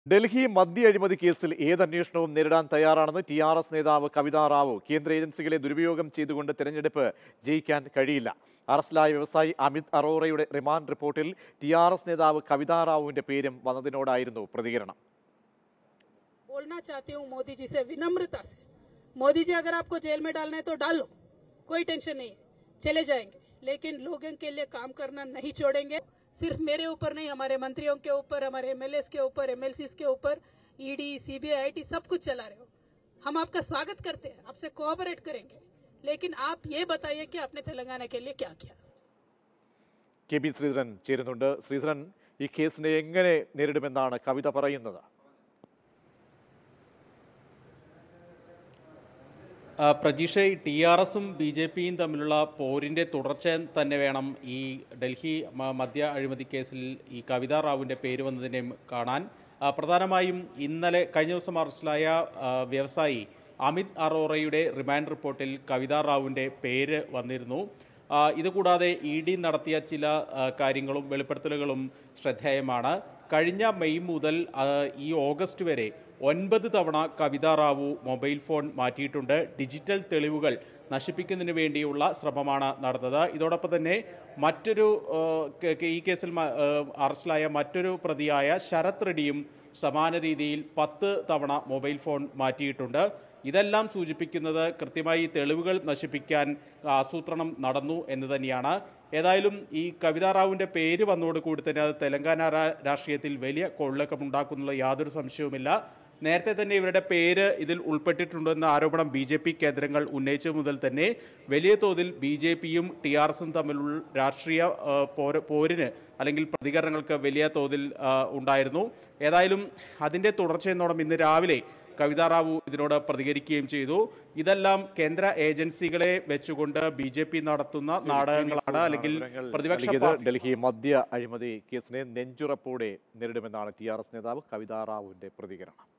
ഡൽഹി മദ്യ അഴിമതി കേസിൽ ഏത് അന്വേഷണവും നേരിടാൻ തയ്യാറാണെന്ന് ടി ആർ എസ് നേതാവ് കവിതാ റാവു കേന്ദ്ര ഏജൻസികളെ ദുരുപയോഗം ചെയ്തുകൊണ്ട് തെരഞ്ഞെടുപ്പ് ജയിക്കാൻ കഴിയില്ല അറസ്റ്റിലായ വ്യവസായി അമിത് അറോറയുടെ റിമാൻഡ് റിപ്പോർട്ടിൽ ടി ആർ എസ് നേതാവ് കവിതാ റാവുവിന്റെ പേരും വന്നതിനോടായിരുന്നു പ്രതികരണം बोलना चाहती हूँ मोदी जी से विनम्रता से मोदी जी अगर आपको जेल में डालना है तो डाल लो कोई टेंशन नहीं है चले जाएंगे लेकिन लोगों के लिए काम करना नहीं छोड़ेंगे सिर्फ मेरे ऊपर नहीं हमारे मंत्रियों के ऊपर हमारे एमएलए के ऊपर एमएलसी के ऊपर ईडी सीबीआई आईटी सब कुछ चला रहे हो हम आपका स्वागत करते हैं आपसे कोऑपरेट करेंगे लेकिन आप ये बताइए कि आपने तेलंगाना के लिए क्या किया കെ പി ശ്രീധരൻ ചേരുന്നുണ്ട് ശ്രീധരൻ ഈ കേസിനെ എങ്ങനെ നേരിടുമെന്നാണ് കവിത പറയുന്നത് ആ, പ്രജീഷ് ടി ആർ എസും ബി ജെ പിയും തമ്മിലുള്ള പോരിൻ്റെ തുടർച്ച തന്നെ വേണം ഈ ഡൽഹി മ- മദ്യ അഴിമതി കേസിൽ ഈ കവിതാ റാവുവിൻ്റെ പേര് വന്നതിനെയും കാണാൻ ആ, പ്രധാനമായും ഇന്നലെ കഴിഞ്ഞ ദിവസം അറസ്റ്റിലായ ആ, വ്യവസായി അമിത് അറോറയുടെ റിമാൻഡ് റിപ്പോർട്ടിൽ കവിതാ റാവുവിൻ്റെ പേര് വന്നിരുന്നു ആ, ഇതുകൂടാതെ ഇ ഡി നടത്തിയ ചില ആ, കാര്യങ്ങളും വെളിപ്പെടുത്തലുകളും ശ്രദ്ധേയമാണ് കഴിഞ്ഞ മെയ് മുതൽ ആ, ഈ ഓഗസ്റ്റ് വരെ ഒൻപത് തവണ കവിതാ റാവു മൊബൈൽ ഫോൺ മാറ്റിയിട്ടുണ്ട് ഡിജിറ്റൽ തെളിവുകൾ നശിപ്പിക്കുന്നതിന് വേണ്ടിയുള്ള ശ്രമമാണ് നടന്നത് ഇതോടൊപ്പം തന്നെ മറ്റൊരു ആ, കേ- കേ- ഈ കേസിൽ മ- ആ, അറസ്റ്റിലായ മറ്റൊരു പ്രതിയായ ശരത് റെഡ്ഡിയും സമാന രീതിയിൽ പത്ത് തവണ മൊബൈൽ ഫോൺ മാറ്റിയിട്ടുണ്ട് ഇതെല്ലാം സൂചിപ്പിക്കുന്നത് കൃത്യമായി തെളിവുകൾ നശിപ്പിക്കാൻ ആസൂത്രണം നടന്നു എന്ന് തന്നെയാണ് ഏതായാലും ഈ കവിതാ റാവുവിൻ്റെ പേര് വന്നതോടുകൂടി തന്നെ അത് തെലങ്കാന രാ- രാഷ്ട്രീയത്തിൽ വലിയ കൊള്ളക്കമുണ്ടാക്കുന്നുള്ള യാതൊരു സംശയവുമില്ല നേരത്തെ തന്നെ ഇവരുടെ പേര് ഇതിൽ ഉൾപ്പെട്ടിട്ടുണ്ടെന്ന ആരോപണം ബി ജെ പി കേന്ദ്രങ്ങൾ ഉന്നയിച്ച മുതൽ തന്നെ വലിയ തോതിൽ ബി ജെ പിയും ടി ആർ എസും തമ്മിലുള്ള രാഷ്ട്രീയ ആ, പോര പോരിന് അല്ലെങ്കിൽ പ്രതികരണങ്ങൾക്ക് വലിയ തോതിൽ ആ, ഉണ്ടായിരുന്നു ഏതായാലും അതിൻ്റെ തുടർച്ചയെന്നോണം ഇന്ന് രാവിലെ കവിതാ റാവു ഇതിനോട് പ്രതികരിക്കുകയും ചെയ്തു ഇതെല്ലാം കേന്ദ്ര ഏജൻസികളെ വെച്ചുകൊണ്ട് ബി ജെ പി നടത്തുന്ന നാടകങ്ങളാണ് അല്ലെങ്കിൽ വിവരങ്ങൾ പ്രതിപക്ഷ നൽകിയത് പാർട്ടി ഡൽഹി മദ്യ അഴിമതി കേസിനെ നെഞ്ചുറപ്പോടെ നേരിടുമെന്നാണ് ടി ആർ എസ് നേതാവ് കവിതാ റാവുവിന്റെ പ്രതികരണം